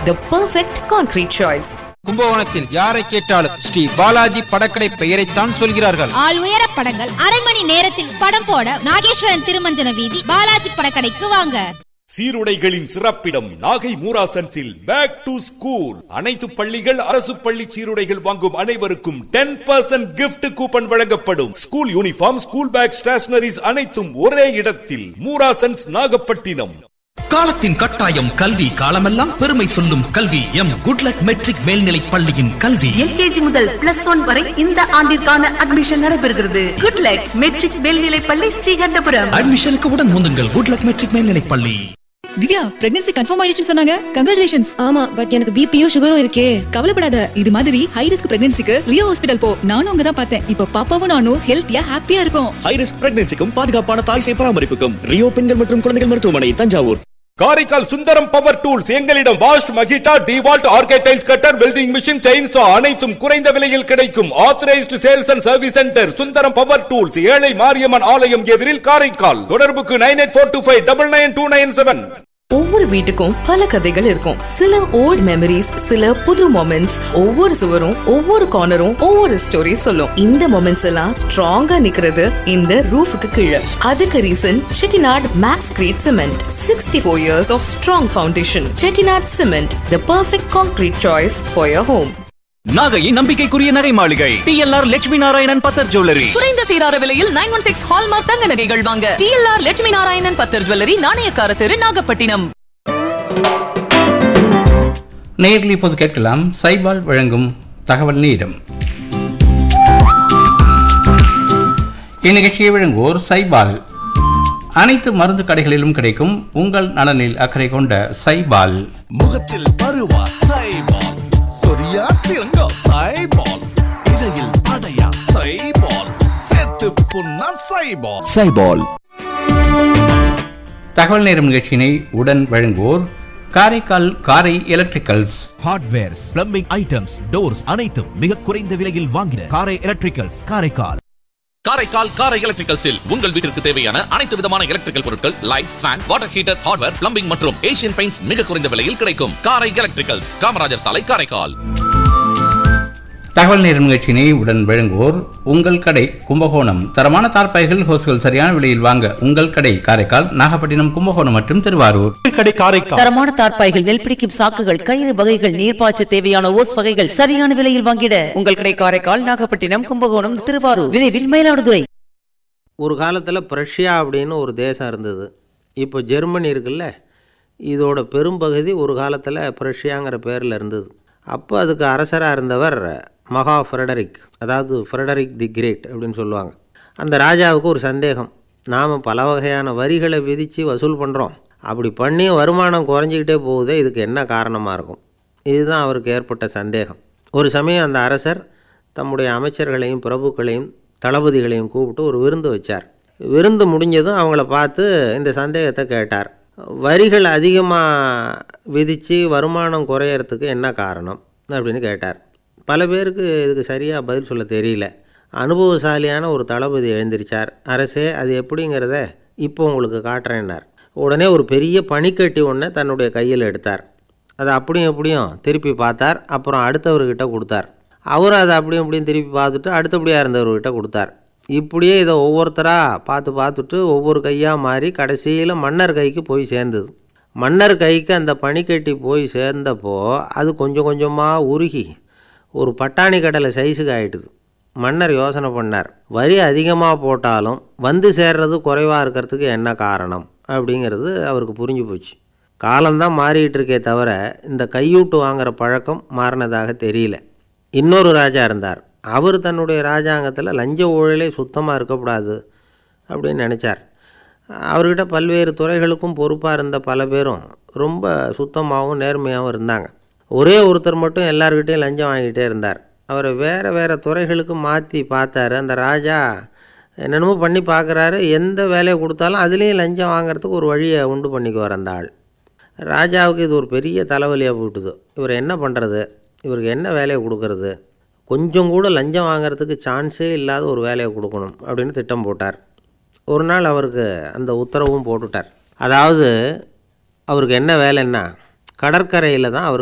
the perfect concrete choice. கும்பகோணத்தில் யாரை கேட்டாலும் ஸ்ரீ பாலாஜி படக்கடை பெயரைத்தான் சொல்கிறார்கள் ஆள் உயர படங்கள் அரை மணி நேரத்தில் படம் போட நாகேஸ்வரன் திருமஞ்சன வீதி பாலாஜி படக்கடைக்கு வாங்க சீருடைகளின் சிறப்பிடம் நாகை மூராசன்ஸில் பேக் டு ஸ்கூல் அனைத்து பள்ளிகள் அரசு பள்ளி சீருடைகள் வாங்கும் அனைவருக்கும் டென் பர்சன்ட் கிஃப்ட் கூப்பன் வழங்கப்படும் school uniform school bag stationeries அனைத்தும் ஒரே இடத்தில் மூராசன்ஸ் நாகப்பட்டினம் காலத்தின் கட்டாயம் கல்வி காலமெல்லாம் பெருமை சொல்லும் கல்வி எம் குட்லக் மெட்ரிக் மேல்நிலைப் பள்ளியின் கல்வி எல்கேஜி முதல் பிளஸ் ஒன் வரை இந்த ஆண்டிற்கான அட்மிஷன் நடைபெறுகிறது குட் லக் மெட்ரிக் மேல்நிலைப் பள்ளி ஸ்ரீகண்டபுரம் அட்மிஷனுக்கு உடன் முந்துங்கள் குட்லக் மெட்ரிக் மேல்நிலைப் பள்ளி திவ்யா பிரெக்னன்சி கன்ஃபார்ம் ஆயிடுச்சுன்னு சொன்னாங்க கங்க்ராச்சுலேஷன்ஸ் ஆமா பட் எனக்கு பிபியும் சுகரும் இருக்கே கவலைப்படாத இது மாதிரி ஹை ரிஸ்க் பிரெக்னன்சிக்கு ரியோ ஹாஸ்பிடல் போ நானும் அங்க தான் பார்த்தேன் இப்போ பாப்பாவும் நானும் ஹெல்த்தியா ஹாப்பியா இருக்கும் ஹை ரிஸ்க் பிரெக்னன்சிக்கும் பாதுகாப்பான தாய் சேய் பராமரிப்புக்கும் ரியோ பெண்கள் மற்றும் குழந்தைகள் மருத்துவமனை தஞ்சாவூர் காரைக்கால் சுந்தரம் பவர் டூல்ஸ் எங்களிடம் வாஷ் மகிட்டா டிவால்ட் ஆர்கேடைல்ஸ் கட்டர் வெல்டிங் மிஷின் செயின்சா அனைத்தும் குறைந்த விலையில் கிடைக்கும் authorised sales and service centre Sundaram power tools ஏழை மாரியம்மன் ஆலயம் எதிரில் காரைக்கால் தொடர்புக்கு nine eight four two five double nine two nine seven ஒவ்வொரு வீட்டுக்கும் பல கதைகள் இருக்கும் சில ஓல்ட் மெமரிஸ் சில புது மொமெண்ட்ஸ் ஒவ்வொரு சுவரும் ஒவ்வொரு கார்னரும் ஒவ்வொரு ஸ்டோரி சொல்லும் இந்த மொமெண்ட்ஸ் எல்லாம் ஸ்ட்ராங்கா நிக்கிறது இந்த ரூஃபுக்கு கீழே அதுக்கு reason Chettinad max grade cement sixty four years of strong foundation Chettinad cement the perfect concrete choice for your home நாகையின் நம்பிக்கைக்குரிய நகை மாளிகை டிஎல்ஆர் லட்சுமி நாராயணன் பத்தர் ஜுவல்லரி குறைந்த சீரார விலையில் நைன் ஒன் சிக்ஸ் ஹால்மார்க் தங்க நகைகள் வாங்க டிஎல்ஆர் லட்சுமி நாராயணன் பத்தர் ஜுவல்லரி நாணயக்கார தெரு நாகப்பட்டினம் நேரில் இப்போது கேட்கலாம் சைபால் வழங்கும் தகவல் நேரம் இந்நிகழ்ச்சியை வழங்குவோர் சைபால் அனைத்து மருந்து கடைகளிலும் கிடைக்கும் உங்கள் நலனில் அக்கறை கொண்ட சைபால் முகத்தில் பருவா சைபால் சொரியா சிறங்கா சைபால் இடையில் அடையா சைபால் சேர்த்து புண்ணா சைபால் சைபால் தகவல் நேரம் நிகழ்ச்சியினை உடன் வழங்குவோர் Karaikal Karai electricals hardwares plumbing items doors அனைத்தும் மிக குறைந்த விலையில் வாங்கின காரை எலக்ட்ரிக்கல்ஸ் காரைக்கால் காரைக்கால் காரை எலக்ட்ரிக்கல்ஸில் உங்கள் வீட்டிற்கு தேவையான அனைத்து விதமான எலக்ட்ரிக்கல் பொருட்கள் lights fan water heater hardware plumbing மற்றும் ஏசியன் பெயிண்ட்ஸ் மிக குறைந்த விலையில் கிடைக்கும் காரை எலக்ட்ரிக்கல்ஸ் காமராஜர் சாலை காரைக்கால் தகவல் நேரம் நிகழ்ச்சியினை உடன் வழங்குவோர் உங்கள் கடை கும்பகோணம் தரமான தார்பாய்கள் ஹோஸ்கள் சரியான விலையில் வாங்க உங்கள் கடை காரைக்கால் நாகப்பட்டினம் கும்பகோணம் மற்றும் திருவாரூர் கடை காரைக்கால் தரமான தார்ப்பாய்கள் நெல் பிடிக்கும் சாக்குகள் கயிறு வகைகள் நீர்ப்பாய்ச்ச தேவையான ஓஸ் வகைகள் சரியான விலையில் வாங்கிட உங்கள் கடை காரைக்கால் நாகப்பட்டினம் கும்பகோணம் திருவாரூர் விரைவில் மயிலாடுதுறை ஒரு காலத்தில் பிரஷ்யா அப்படின்னு ஒரு தேசம் இருந்தது இப்போ ஜெர்மனி இருக்குல்ல இதோட பெரும்பகுதி ஒரு காலத்தில் பிரஷ்யாங்கிற பேரில் இருந்தது அப்போ அதுக்கு அரசராக இருந்தவர் மகா ஃப்ரெடரிக் அதாவது ஃப்ரெடரிக் தி கிரேட் அப்படின்னு சொல்லுவாங்க அந்த ராஜாவுக்கு ஒரு சந்தேகம் நாம் பல வகையான வரிகளை விதித்து வசூல் பண்ணுறோம் அப்படி பண்ணி வருமானம் குறைஞ்சிக்கிட்டே போகுதே இதுக்கு என்ன காரணமாக இருக்கும் இதுதான் அவருக்கு ஏற்பட்ட சந்தேகம் ஒரு சமயம் அந்த அரசர் தம்முடைய அமைச்சர்களையும் பிரபுக்களையும் தளபதிகளையும் கூப்பிட்டு ஒரு விருந்து வச்சார் விருந்து முடிஞ்சதும் அவங்கள பார்த்து இந்த சந்தேகத்தை கேட்டார் வரிகள் அதிகமாக விதித்து வருமானம் குறையறதுக்கு என்ன காரணம் அப்படின்னு கேட்டார் பல பேருக்கு இதுக்கு சரியாக பதில் சொல்ல தெரியல அனுபவசாலியான ஒரு தளபதி எழுந்திருச்சார் அரசே அது எப்படிங்கிறத இப்போ உங்களுக்கு காட்டுறேன்னார் உடனே ஒரு பெரிய பனிக்கட்டி ஒன்றை தன்னுடைய கையில் எடுத்தார் அதை அப்படியும் எப்படியும் திருப்பி பார்த்தார் அப்புறம் அடுத்தவர்கிட்ட கொடுத்தார் அவர் அதை அப்படியும் இப்படியும் திருப்பி பார்த்துட்டு அடுத்தபடியாக இருந்தவர்கிட்ட கொடுத்தார் இப்படியே இதை ஒவ்வொருத்தராக பார்த்து பார்த்துட்டு ஒவ்வொரு கையாக மாறி கடைசியில் மன்னர் கைக்கு போய் சேர்ந்தது மன்னர் கைக்கு அந்த பனிக்கட்டி போய் சேர்ந்தப்போ அது கொஞ்சம் கொஞ்சமாக உருகி ஒரு பட்டாணி கடலை சைஸுக்கு ஆயிட்டுது மன்னர் யோசனை பண்ணார் வரி அதிகமாக போட்டாலும் வந்து சேர்றது குறைவாக இருக்கிறதுக்கு என்ன காரணம் அப்படிங்கிறது அவருக்கு புரிஞ்சு போச்சு காலம்தான் மாறிட்டு இருக்கே தவிர இந்த கையூட்டு வாங்குற பழக்கம் மாறினதாக தெரியல இன்னொரு ராஜா இருந்தார் அவர் தன்னுடைய ராஜாங்கத்தில் லஞ்ச ஊழலே சுத்தமாக இருக்கக்கூடாது அப்படின்னு நினச்சார் அவர்கிட்ட பல்வேறு துறைகளுக்கும் பொறுப்பாக இருந்த பல பேரும் ரொம்ப சுத்தமாகவும் நேர்மையாகவும் இருந்தாங்க ஒரே ஒருத்தர் மட்டும் எல்லார்கிட்டையும் லஞ்சம் வாங்கிட்டே இருந்தார் அவரை வேறு வேறு துறைகளுக்கு மாற்றி பார்த்தாரு அந்த ராஜா என்னென்னமோ பண்ணி பார்க்குறாரு எந்த வேலையை கொடுத்தாலும் அதுலேயும் லஞ்சம் வாங்குறதுக்கு ஒரு வழியை உண்டு பண்ணிக்குவார் அந்த ஆள் ராஜாவுக்கு இது ஒரு பெரிய தலைவலியாக போட்டுது இவர் என்ன பண்ணுறது இவருக்கு என்ன வேலையை கொடுக்கறது கொஞ்சம் கூட லஞ்சம் வாங்குறதுக்கு சான்ஸே இல்லாத ஒரு வேலையை கொடுக்கணும் அப்படின்னு திட்டம் போட்டார் ஒரு நாள் அவருக்கு அந்த உத்தரவும் போட்டுட்டார் அதாவது அவருக்கு என்ன வேலைன்னா கடற்கரையில் தான் அவர்